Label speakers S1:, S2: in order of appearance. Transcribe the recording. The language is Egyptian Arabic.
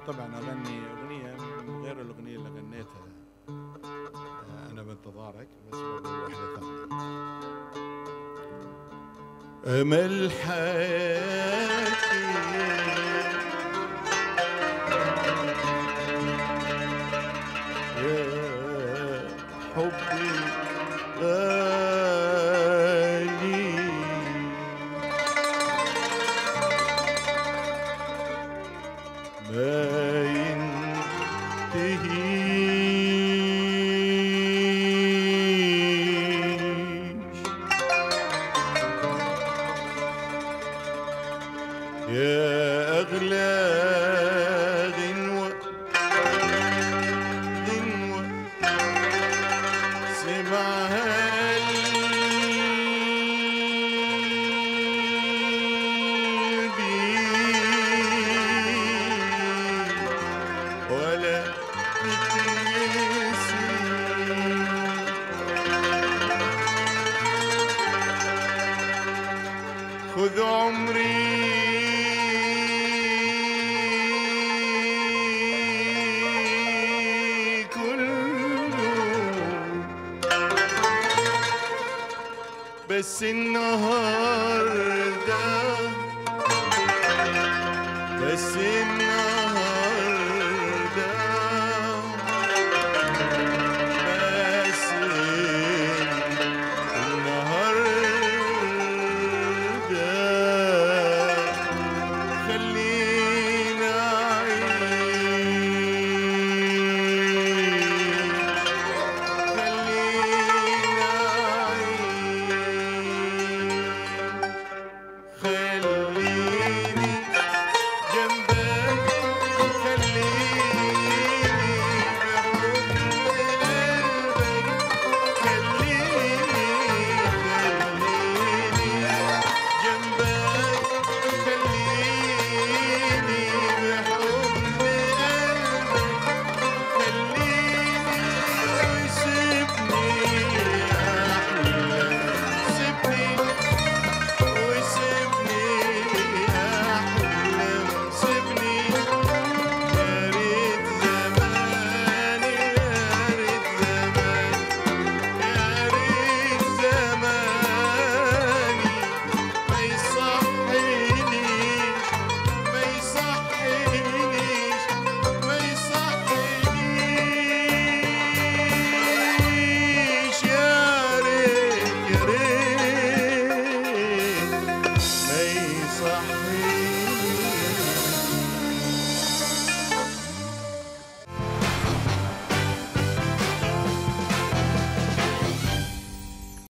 S1: طبعا اغني اغنيه من غير الاغنيه اللي غنيتها آه، انا بنتظارك بس بقول واحده ثانيه امل حياتي يا حبي غالي ما ينتهيش يا أغلى غنوة غنوة سمعها قلبي ولا تتنسي خذ عمري كله بس النهارده بس النهارده